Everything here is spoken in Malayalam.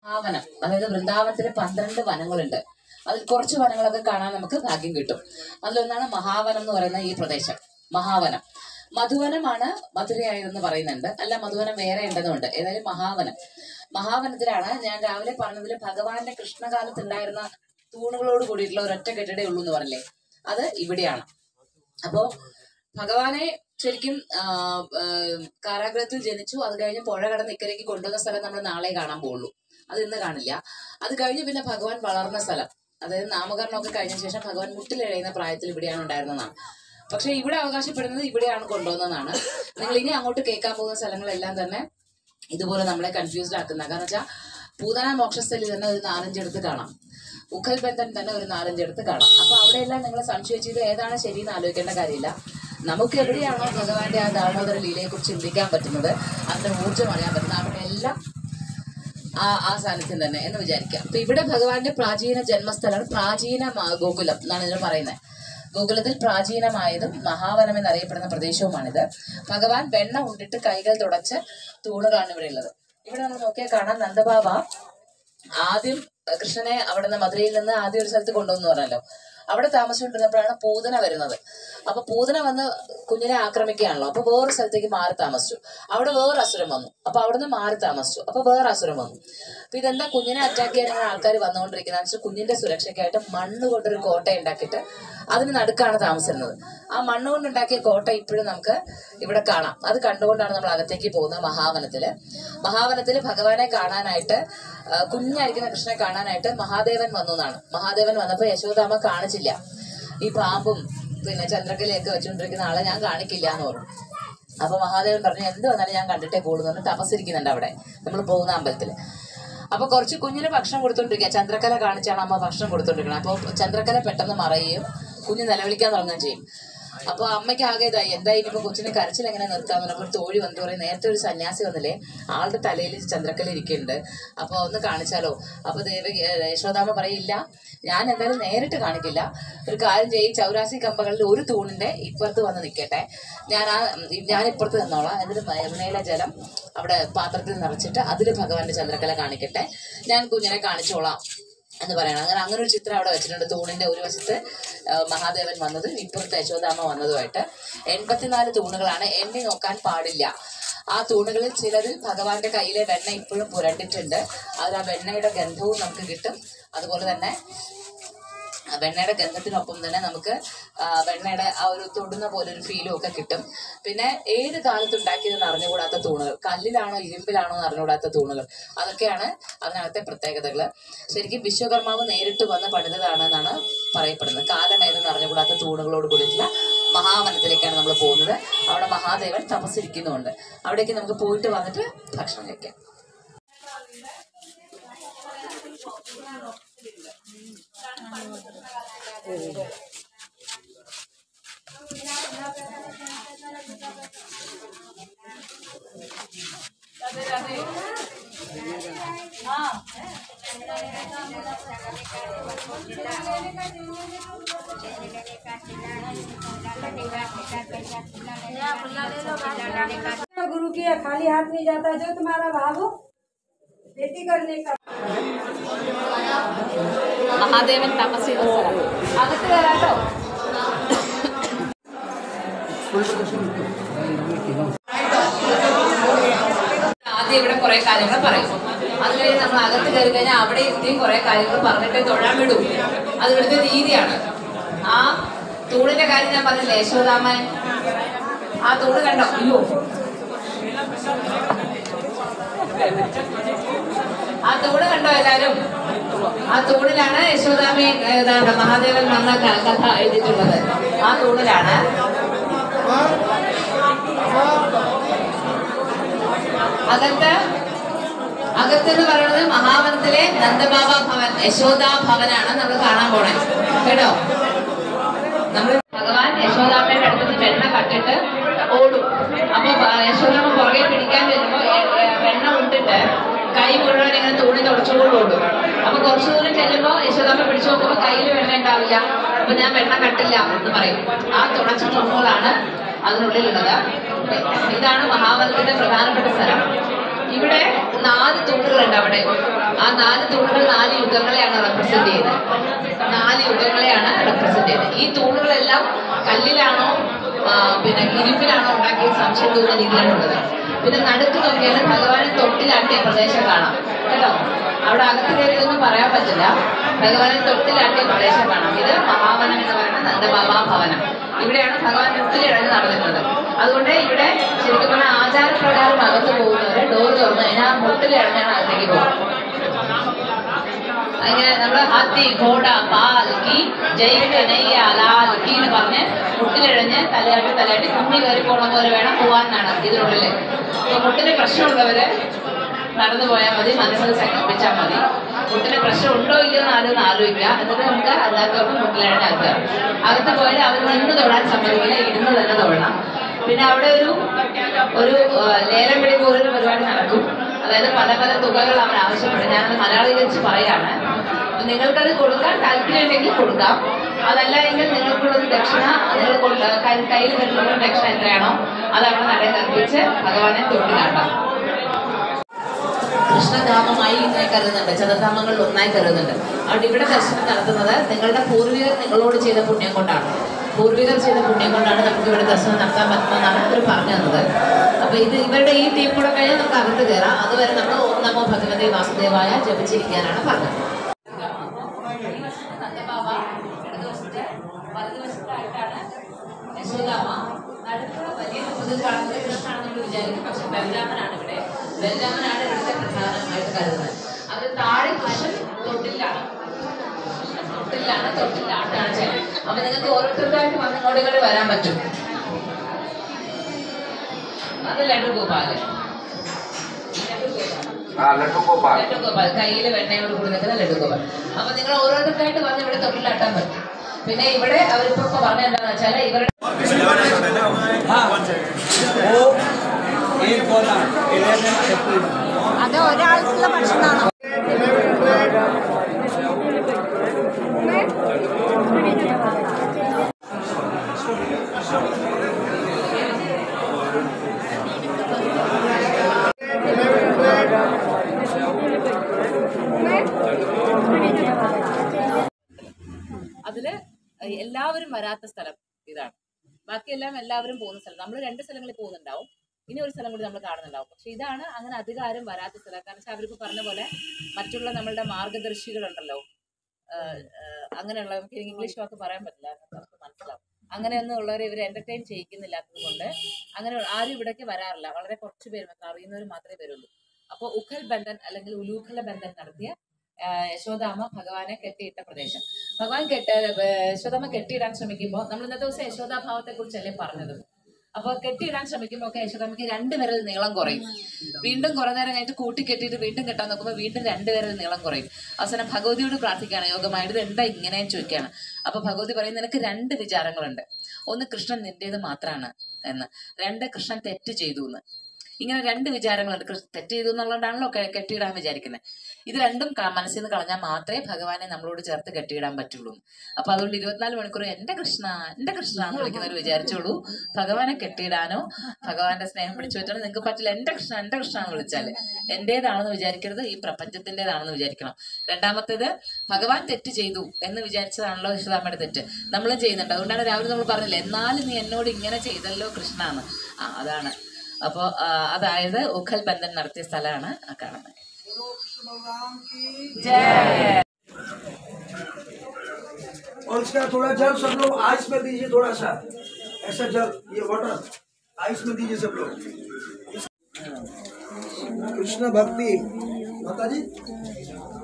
വൃന്ദാവനം അതായത് വൃന്ദാവനത്തിൽ പന്ത്രണ്ട് വനങ്ങളുണ്ട് അതിൽ കുറച്ച് വനങ്ങളൊക്കെ കാണാൻ നമുക്ക് ഭാഗ്യം കിട്ടും അതിലൊന്നാണ് മഹാവനം എന്ന് പറയുന്ന ഈ പ്രദേശം മഹാവനം മധുവനമാണ് മധുരയായതെന്ന് പറയുന്നുണ്ട് അല്ല മധുവനം വേറെ ഉണ്ടെന്നുണ്ട് ഏതായാലും മഹാവനം മഹാവനത്തിലാണ് ഞാൻ രാവിലെ പറഞ്ഞതിൽ ഭഗവാന്റെ കൃഷ്ണകാലത്ത് ഉണ്ടായിരുന്ന തൂണുകളോട് കൂടിയിട്ടുള്ള ഒരൊറ്റ കെട്ടിടേ ഉള്ളൂ എന്ന് പറഞ്ഞില്ലേ അത് ഇവിടെയാണ് അപ്പോ ഭഗവാനെ ശരിക്കും ആ, ആ, കാരാഗ്രഹത്തിൽ ജനിച്ചു അത് കഴിഞ്ഞ് പുഴ കടന്ന് ഇക്കരയ്ക്ക് കൊണ്ടുവന്ന സ്ഥലം നമ്മൾ നാളെ കാണാൻ പോകുള്ളൂ അത് ഇന്ന് കാണില്ല അത് കഴിഞ്ഞ് പിന്നെ ഭഗവാൻ വളർന്ന സ്ഥലം അതായത് നാമകരണമൊക്കെ കഴിഞ്ഞ ശേഷം ഭഗവാൻ മുട്ടിലെഴയുന്ന പ്രായത്തിൽ ഇവിടെയാണ് ഉണ്ടായിരുന്നതാണ് പക്ഷെ ഇവിടെ അവകാശപ്പെടുന്നത് ഇവിടെയാണ് കൊണ്ടുവന്നതാണ് നിങ്ങൾ ഇനി അങ്ങോട്ട് കേൾക്കാൻ പോകുന്ന സ്ഥലങ്ങളെല്ലാം തന്നെ ഇതുപോലെ നമ്മളെ കൺഫ്യൂസ്ഡ് ആക്കുന്ന കാരണം വെച്ചാൽ പൂതന മോക്ഷസ്ഥലി തന്നെ ഒരു നാലഞ്ചെടുത്ത് കാണാം ഉഖൽ ബന്ധൻ തന്നെ ഒരു നാലഞ്ചെടുത്ത് കാണാം അപ്പൊ അവിടെയെല്ലാം നിങ്ങൾ സംശയിച്ച് ഇത് ഏതാണ് ശരിയെന്ന് ആലോചിക്കേണ്ട കാര്യമില്ല നമുക്ക് എവിടെയാണോ ഭഗവാന്റെ ആ ദാമോദര ലീലയെ കുറിച്ച് ചിന്തിക്കാൻ പറ്റുന്നത് അതിന്റെ ഊർജ്ജം അറിയാൻ പറ്റുന്നത് അവിടെ എല്ലാം ആ ആ സാന്നിധ്യം തന്നെ എന്ന് വിചാരിക്കാം അപ്പൊ ഇവിടെ ഭഗവാന്റെ പ്രാചീന ജന്മസ്ഥലമാണ് പ്രാചീന മ- ഗോകുലം എന്നാണ് ഇതിന് പറയുന്നത് ഗോകുലത്തിൽ പ്രാചീനമായതും മഹാവനം എന്നറിയപ്പെടുന്ന പ്രദേശവുമാണിത് ഭഗവാൻ വെണ്ണ ഉണ്ടിട്ട് കൈകൾ തുടച്ച് തൂണുകളാണ് ഇവിടെ ഉള്ളത് ഇവിടെ നമ്മൾ നോക്കിയാൽ കാണാം നന്ദബാബ ആദ്യം അഹ് കൃഷ്ണനെ അവിടെ നിന്ന് മധുരയിൽ നിന്ന് ആദ്യം ഒരു സ്ഥലത്ത് കൊണ്ടുവന്നു പറഞ്ഞല്ലോ അവിടെ താമസിച്ചുകൊണ്ടിരുന്നപ്പോഴാണ് പൂതന വരുന്നത് അപ്പൊ പൂതന വന്ന് കുഞ്ഞിനെ ആക്രമിക്കുകയാണല്ലോ അപ്പൊ വേറെ സ്ഥലത്തേക്ക് മാറി താമസിച്ചു അവിടെ വേറെ അസുരം വന്നു അപ്പൊ അവിടെ നിന്ന് മാറി താമസിച്ചു അപ്പൊ വേറെ അസുരം വന്നു അപ്പൊ ഇതെന്താ കുഞ്ഞിനെ അറ്റാക്ക് ചെയ്യാനാണ് ആൾക്കാർ വന്നുകൊണ്ടിരിക്കുന്നത് വെച്ചാൽ കുഞ്ഞിന്റെ സുരക്ഷയ്ക്കായിട്ട് മണ്ണ് കൊണ്ടൊരു കോട്ട ഉണ്ടാക്കിയിട്ട് അതിന് നടുക്കാണ് താമസിക്കുന്നത് ആ മണ്ണ് കൊണ്ടുണ്ടാക്കിയ കോട്ട ഇപ്പോഴും നമുക്ക് ഇവിടെ കാണാം അത് കണ്ടുകൊണ്ടാണ് നമ്മൾ അകത്തേക്ക് പോകുന്നത് മഹാവനത്തില് മഹാവനത്തില് ഭഗവാനെ കാണാനായിട്ട് ആ, കുഞ്ഞായിരിക്കുന്ന കൃഷ്ണനെ കാണാനായിട്ട് മഹാദേവൻ വന്നു എന്നാണ് മഹാദേവൻ വന്നപ്പോ യശോദാമ്മ കാണിച്ചില്ല ഈ പാമ്പും പിന്നെ ചന്ദ്രക്കലയൊക്കെ വെച്ചുകൊണ്ടിരിക്കുന്ന ആളെ ഞാൻ കാണിക്കില്ല എന്ന് പറഞ്ഞു അപ്പൊ മഹാദേവൻ പറഞ്ഞു എന്ത് വന്നാലും ഞാൻ കണ്ടിട്ടേ പോകുന്നു എന്ന് തപസ്സിരിക്കുന്നുണ്ട് അവിടെ നമ്മൾ പോകുന്ന അമ്പലത്തില് അപ്പൊ കുറച്ച് കുഞ്ഞിന് ഭക്ഷണം കൊടുത്തോണ്ടിരിക്കുക ചന്ദ്രക്കല കാണിച്ചാണ് അമ്മ ഭക്ഷണം കൊടുത്തോണ്ടിരിക്കുന്നത് അപ്പൊ ചന്ദ്രക്കല പെട്ടെന്ന് മറയുകയും കുഞ്ഞ് നിലവിളിക്കാൻ തുടങ്ങുകയും ചെയ്യും അപ്പൊ അമ്മയ്ക്ക് ആകെ ഇതായി എന്താ ഇനിയിപ്പോ കൊച്ചിനെ കരച്ചിൽ എങ്ങനെ നിർത്താന്ന് പറഞ്ഞപ്പോൾ തോഴി വന്നിട്ട് പറയും നേരത്തെ ഒരു സന്യാസി വന്നില്ലേ ആളുടെ തലയിൽ ചന്ദ്രക്കല ഇരിക്കുന്നുണ്ട് അപ്പൊ ഒന്ന് കാണിച്ചാലോ അപ്പൊ ദേവകി ഏഹ് യശോദാമ്മ പറയില്ല ഞാൻ എന്തായാലും നേരിട്ട് കാണിക്കില്ല ഒരു കാര്യം ചെയ്യും ചൗരാസി കമ്പകളിൽ ഒരു തൂണിന്റെ ഇപ്പുറത്ത് വന്ന് നിൽക്കട്ടെ ഞാൻ ആ ഞാൻ ഇപ്പുറത്ത് നിന്നോളാം എന്നിട്ട് യമുനയിലെ ജലം അവിടെ പാത്രത്തിൽ നിറച്ചിട്ട് അതിൽ ഭഗവാന്റെ ചന്ദ്രക്കല കാണിക്കട്ടെ ഞാൻ കുഞ്ഞിനെ കാണിച്ചോളാം എന്ന് പറയണം അങ്ങനെ അങ്ങനെ ഒരു ചിത്രം അവിടെ വെച്ചിട്ടുണ്ട് തൂണിന്റെ ഒരു വശത്ത് ആ, മഹാദേവൻ വന്നതും ഇപ്പുറത്ത് യശോദാമ്മ വന്നതുമായിട്ട് എൺപത്തിനാല് തൂണുകളാണ് എണ്ണി നോക്കാൻ പാടില്ല ആ തൂണുകളിൽ ചിലതിൽ ഭഗവാന്റെ കയ്യിലെ വെണ്ണ ഇപ്പോഴും പുരണ്ടിട്ടുണ്ട് അതിൽ ആ വെണ്ണയുടെ ഗന്ധവും നമുക്ക് കിട്ടും അതുപോലെ തന്നെ ആ വെണ്ണയുടെ ഗന്ധത്തിനൊപ്പം തന്നെ നമുക്ക് ആ വെണ്ണയുടെ ആ ഒരു തൊടുന്ന പോലെ ഒരു ഫീലും ഒക്കെ കിട്ടും പിന്നെ ഏത് കാലത്ത് ഉണ്ടാക്കിയതെന്ന് അറിഞ്ഞുകൂടാത്ത തൂണുകൾ കല്ലിലാണോ ഇരുമ്പിലാണോ എന്ന് അറിഞ്ഞുകൂടാത്ത തൂണുകൾ അതൊക്കെയാണ് അതിനകത്തെ പ്രത്യേകതകൾ ശരിക്കും വിശ്വകർമാവ് നേരിട്ട് വന്ന് പണിതതാണെന്നാണ് പറയപ്പെടുന്നത് കാലം ഏതെന്ന് അറിഞ്ഞുകൂടാത്ത തൂണുകളോട് കൂടിയിട്ടുള്ള മഹാവനത്തിലേക്കാണ് നമ്മൾ പോകുന്നത് അവിടെ മഹാദേവൻ തപസ്സിരിക്കുന്നുണ്ട് അവിടേക്ക് നമുക്ക് പോയിട്ട് വന്നിട്ട് ഭക്ഷണം കഴിക്കാം गुरु की है, खाली हाथ नहीं जाता जो तुम्हारा भाव हो खेती करने का മഹാദേവൻ തപസ് ചെയ്ത സ്ഥലം അകത്ത് കയറാട്ടോ ആദ്യം ഇവിടെ കുറെ കാര്യങ്ങൾ പറയും അത് കഴിഞ്ഞ് നമ്മൾ അകത്ത് കയറി കഴിഞ്ഞാൽ അവിടെ എത്തിയും കുറെ കാര്യങ്ങൾ പറഞ്ഞിട്ട് തൊഴാൻ വിടും അത് ഇവിടുത്തെ രീതിയാണ് ആ തൂണിന്റെ കാര്യം ഞാൻ പറഞ്ഞില്ലേ യശോദാമൻ ആ തൂണ് കണ്ടോ അയ്യോ ആ തൂണ് കണ്ടോ എല്ലാരും ആ തൂണിലാണ് യശോദാമയെ ഏതാണ്ട് മഹാദേവൻ വന്ന ക- കഥ എഴുതിയിട്ടുള്ളത് ആ തൂണിലാണ് അകത്ത് അകത്തെന്ന് പറയുന്നത് മഹാവനത്തിലെ നന്ദബാബ ഭവൻ യശോദാ ഭവനാണ് നമ്മൾ കാണാൻ പോണേ കേട്ടോ നമ്മൾ ഭഗവാൻ യശോദാമ്മയുടെ അടുത്ത് വെണ്ണ കട്ടിട്ട് ഓടും അപ്പൊ ഭ- യശോദാമ്മ പുറകെ പിടിക്കാൻ വരുമ്പോ എ- എ- വെണ്ണ ഉണ്ടിട്ട് കൈ മുഴുവൻ ഇങ്ങനെ തൂണി തുടച്ചുകൊണ്ട് ഓടും അപ്പൊ കുറച്ചു ദൂരം ചെല്ലുമ്പോ യശോദാമ്മ പിടിച്ചു നോക്കുമ്പോ കയ്യിൽ വെണ്ണ ഉണ്ടാവില്ല അപ്പൊ ഞാൻ വെണ്ണ കട്ടില്ല എന്ന് പറയും ആ തുടച്ച തുണുകളാണ് അതിനുള്ളിലുള്ളത് ഇതാണ് മഹാവനത്തിന്റെ പ്രധാനപ്പെട്ട സ്ഥലം ഇവിടെ നാല് തൂണുകളുണ്ട് അവിടെ ആ നാല് തൂണുകൾ നാല് യുഗങ്ങളെയാണ് റെപ്രസെന്റ് ചെയ്യുന്നത് നാല് യുഗങ്ങളെയാണ് റെപ്രസെന്റ് ചെയ്യുന്നത് ഈ തൂണുകളെല്ലാം കല്ലിലാണോ ആ, പിന്നെ ഇരുമ്പിലാണോ ഉണ്ടാക്കിയ സംശയം തോന്നുന്ന രീതിയിലാണുള്ളത് പിന്നെ നടുക്ക് നോക്കിയാൽ ഭഗവാനെ തൊട്ടിലാട്ടിയ പ്രദേശം കാണാം കേട്ടോ അവിടെ അകത്ത് കയറിയൊന്നും പറയാൻ പറ്റില്ല ഭഗവാനെ തൊട്ടിലാട്ടിയ പ്രദേശം കാണാം ഇത് മഹാവനം എന്ന് പറയുന്ന നന്ദബാബാ ഭവനം ഇവിടെയാണ് ഭഗവാൻ മുട്ടിലിഴഞ്ഞ് നടന്നിരുന്നത് അതുകൊണ്ട് ഇവിടെ ശരിക്കും പറഞ്ഞാൽ ആചാരപ്രകാരം അകത്ത് പോകുന്നവര് ഡോർ തുറന്ന് കഴിഞ്ഞാൽ ആ മുട്ടിലിഴഞ്ഞാണ് അകത്തേക്ക് പോകുന്നത് അങ്ങനെ നമ്മള് ഹാത്തി ഘോട പാൽ കീ ജയിക്ക് നെയ്യ ലാൽ കീ എന്ന് പറഞ്ഞ് മുട്ടിലിഴഞ്ഞ് തലയാട്ടി തലയാട്ടി കുമ്മി കയറി പോണ പോലെ വേണം പോവാനാണ് ഇതിനുള്ളില് അപ്പൊ മുട്ടിന് പ്രശ്നമുള്ളവര് നടന്നു പോയാൽ മതി മനസ്സിൽ സങ്കല്പിച്ചാൽ മതി മുട്ടിന് പ്രശ്നം ഉണ്ടോ ഇല്ലയോ എന്ന് ആദ്യം ഒന്ന് ആലോചിക്കുക എന്നിട്ട് നമുക്ക് അല്ലാത്തവർക്ക് മുട്ടിലിഴഞ്ഞാക്കുക അകത്ത് പോയാൽ അവർ നിന്ന് തൊഴാൻ സമ്മതിക്കില്ല ഇരുന്ന് തന്നെ തൊഴണം പിന്നെ അവിടെ ഒരു ഒരു ആ, ലേലം പിടി പോലൊരു പരിപാടി നടക്കും അതായത് പല പല തുകകൾ അവർ ആവശ്യപ്പെടും ഞാനത് മലയാളീകരിച്ച് പറയാണ് അപ്പൊ നിങ്ങൾക്കത് കൊടുക്കാൻ താല്പര്യമുണ്ടെങ്കിൽ കൊടുക്കാം അതല്ല എങ്കിൽ നിങ്ങൾക്കുള്ളത് ദക്ഷിണ നിങ്ങൾ കൊണ്ട് കൈ- കയ്യിൽ വരുന്ന ദക്ഷിണ എത്രയാണോ അത് അവിടെ നടയിൽ അർപ്പിച്ച് ഭഗവാനെ തൊട്ടിലാട്ടാം കൃഷ്ണധാമമായി ഇതിനെ കരുതുന്നുണ്ട് ചതുർധാമങ്ങളിൽ ഒന്നായി കരുതുന്നുണ്ട് അതുകൊണ്ട് ഇവിടെ ദർശനം നടത്തുന്നത് നിങ്ങളുടെ പൂർവികർ നിങ്ങളോട് ചെയ്ത പുണ്യം കൊണ്ടാണ് പൂർവികർ ചെയ്ത പുണ്യം കൊണ്ടാണ് നമുക്ക് ഇവിടെ ദർശനം നടത്താൻ പറ്റുന്നതെന്നാണ് ഇവർ പറഞ്ഞു തന്നത് അപ്പൊ ഇത് ഇവരുടെ ഈ ടീം കൂടെ കഴിഞ്ഞാൽ നമുക്ക് അകത്ത് കയറാം അതുവരെ നമ്മൾ ഓം നമോ ഭഗവതി വാസുദേവായ ജപിച്ചിരിക്കാനാണ് പറഞ്ഞത് നന്ദബാബ ഇടതുവശത്ത് വലതുവശത്തായിട്ടാണ് യശോദാമ്മ നടുക്കുള്ള വലിയ രൂപത്തിൽ കാണുന്നത് കൃഷ്ണനാണെന്ന് നമ്മൾ വിചാരിക്കും പക്ഷെ ബലരാമനാണ് ഇവിടെ ബലരാമനാണ് ഇവിടുത്തെ പ്രധാനമായിട്ട് കരുതുന്നത് അത് താഴെ കൃഷ്ണൻ തൊട്ടിലാണ് കൃഷ്ണൻ തൊട്ടിലാണ് തൊട്ടിലാട്ടാണ് ചെയ്യുന്നത് അപ്പൊ നിങ്ങൾക്ക് ഓരോരുത്തർക്കായിട്ട് വന്ന് ഇങ്ങോട്ട് ഇങ്ങോട്ട് വരാൻ പറ്റും അത് ലഡു ഗോപാല് ലഡു ഗോപാൽ हाँ लड्डू गोपाल ലഡു ഗോപാൽ കയ്യിൽ വെണ്ണയോട് കൂടി നിൽക്കുന്ന ലഡു ഗോപാൽ അപ്പൊ നിങ്ങൾ ഓരോരുത്തർക്കായിട്ട് വന്ന് ഇവിടെ തൊട്ടിലാട്ടാൻ പറ്റും പിന്നെ ഇവിടെ അവരിപ്പോ ഇപ്പൊ പറഞ്ഞ എന്താണെന്ന് വെച്ചാൽ ഇവരുടെ അത് ഒരാൾക്കുള്ള ഭക്ഷണമാണോ അതില് എല്ലാവരും വരാത്ത സ്ഥലം ഇതാണ് ബാക്കിയെല്ലാം എല്ലാവരും പോകുന്ന സ്ഥലം നമ്മൾ രണ്ട് സ്ഥലങ്ങളിൽ പോകുന്നുണ്ടാവും ഇനി ഒരു സ്ഥലം കൂടി നമ്മൾ കാണുന്നുണ്ടാവും പക്ഷെ ഇതാണ് അങ്ങനെ അധികാരം വരാത്ത സ്ഥലം കാരണം വെച്ചാൽ അവർക്ക് പറഞ്ഞ പോലെ മറ്റുള്ള നമ്മളുടെ മാർഗദർശികളുണ്ടല്ലോ ആഹ് ആഹ് അങ്ങനെയുള്ള നമുക്ക് ഇംഗ്ലീഷ് വാക്ക് പറയാൻ പറ്റില്ല നമുക്ക് മനസ്സിലാവും അങ്ങനെയൊന്നും ഉള്ളവരെ ഇവർ എന്റർടൈൻ ചെയ്യിക്കുന്നില്ലാത്തത് കൊണ്ട് അങ്ങനെ ആരും ഇവിടേക്ക് വരാറില്ല വളരെ കുറച്ച് പേര് മാത്രം അറിയുന്നവർ മാത്രമേ വരുള്ളൂ അപ്പോൾ ഉഖൽ ബന്ധൻ അല്ലെങ്കിൽ ഉലൂഖല ബന്ധൻ നടത്തിയ ആഹ് യശോദാമ്മ ഭഗവാനെ കെട്ടിയിട്ട പ്രദേശം ഭഗവാൻ കെട്ട ഏർ യശോദാമ്മ കെട്ടിയിടാൻ ശ്രമിക്കുമ്പോൾ നമ്മൾ ഇന്നത്തെ ദിവസം യശോദാഭാവത്തെ കുറിച്ചല്ലേ പറഞ്ഞത് അപ്പോൾ കെട്ടിയിടാൻ ശ്രമിക്കുമ്പോൾ ഒക്കെ യശോദാമ്മയ്ക്ക് രണ്ട് വിരൽ നീളം കുറയും വീണ്ടും കുറെ നേരം കഴിഞ്ഞിട്ട് കൂട്ടി കെട്ടിയിട്ട് വീണ്ടും കെട്ടാൻ നോക്കുമ്പോൾ വീണ്ടും രണ്ട് വിരൽ നീളം കുറയും അവസാനം ഭഗവതിയോട് പ്രാർത്ഥിക്കുകയാണ് യോഗമായിട്ട് ഇത് എന്താ ഇങ്ങനെ ചോദിക്കുകയാണ് അപ്പൊ ഭഗവതി പറയും നിനക്ക് രണ്ട് വിചാരങ്ങളുണ്ട് ഒന്ന് കൃഷ്ണൻ നിന്റേത് മാത്രമാണ് എന്ന് രണ്ട് കൃഷ്ണൻ തെറ്റ് ചെയ്തു എന്ന് ഇങ്ങനെ രണ്ട് വിചാരങ്ങളുണ്ട് കൃഷ്ണ തെറ്റ് ചെയ്തു എന്നുള്ളതുകൊണ്ടാണല്ലോ കെ- കെട്ടിയിടാൻ വിചാരിക്കുന്നത് ഇത് രണ്ടും ക- മനസ്സിൽ നിന്ന് കളഞ്ഞാൽ മാത്രമേ ഭഗവാനെ നമ്മളോട് ചേർത്ത് കെട്ടിയിടാൻ പറ്റുള്ളൂ അപ്പൊ അതുകൊണ്ട് ഇരുപത്തിനാല് മണിക്കൂർ എന്റെ കൃഷ്ണ എന്റെ കൃഷ്ണ എന്ന് വിളിക്കുന്നവർ വിചാരിച്ചോളൂ ഭഗവാനെ കെട്ടിയിടാനോ ഭഗവാന്റെ സ്നേഹം പിടിച്ചു പറ്റാനോ നിങ്ങൾക്ക് പറ്റില്ല എന്റെ കൃഷ്ണ എന്റെ കൃഷ്ണ എന്ന് വിളിച്ചാല് എന്റേതാണെന്ന് വിചാരിക്കരുത് ഈ പ്രപഞ്ചത്തിന്റേതാണെന്ന് വിചാരിക്കണം രണ്ടാമത്തേത് ഭഗവാൻ തെറ്റ് ചെയ്തു എന്ന് വിചാരിച്ചതാണല്ലോ വിശ്വതാമ്മയുടെ തെറ്റ് നമ്മളും ചെയ്യുന്നുണ്ട് അതുകൊണ്ടാണ് രാവിലെ നമ്മൾ പറഞ്ഞില്ല എന്നാലും നീ എന്നോട് ഇങ്ങനെ ചെയ്തല്ലോ കൃഷ്ണ എന്ന് ആ അതാണ് അപ്പോ ആ, അതായത് ഉഖൽ ബന്ധൻ നടത്തിയ സ്ഥലമാണ് ആ കാണുന്നത് ജയ और इसका थोड़ा जल सब लोग आइस में दीजिए थोड़ा सा ऐसा जल ये वाटर आइस में दीजिए सब लोग कृष्ण भक्ति माता जी